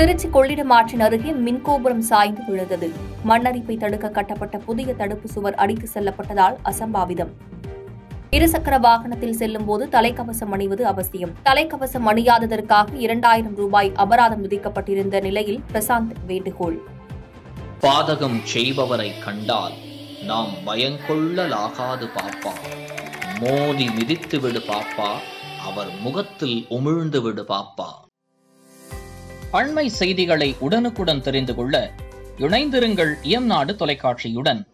திருச்சி கொள்ளிடம் ஆற்றின் அருகே மின்கோபுரம் சாய்ந்து விழுந்தது மண்ணரிப்பை தடுக்க கட்டப்பட்ட புதிய தடுப்பு சுவர் அடித்து செல்லப்பட்டதால் அசம்பாவிதம் இருசக்கர வாகனத்தில் செல்லும் போது தலைக்கவசம் அணிவது அவசியம் தலைக்கவசம் அணியாததற்காக இரண்டாயிரம் ரூபாய் அபராதம் விதிக்கப்பட்டிருந்த நிலையில் பிரசாந்த் வேண்டுகோள் பாதகம் செய்பவரை கண்டால் நாம் பயங்கொள்ளலாகாது பாப்பா மோதி மிதித்து விடு பாப்பா அவர் முகத்தில் உமிழ்ந்து விடு பாப்பா அண்மை செய்திகளை உடனுக்குடன் தெரிந்து கொள்ள இணைந்திருங்கள் இயம்நாடு தொலைக்காட்சியுடன்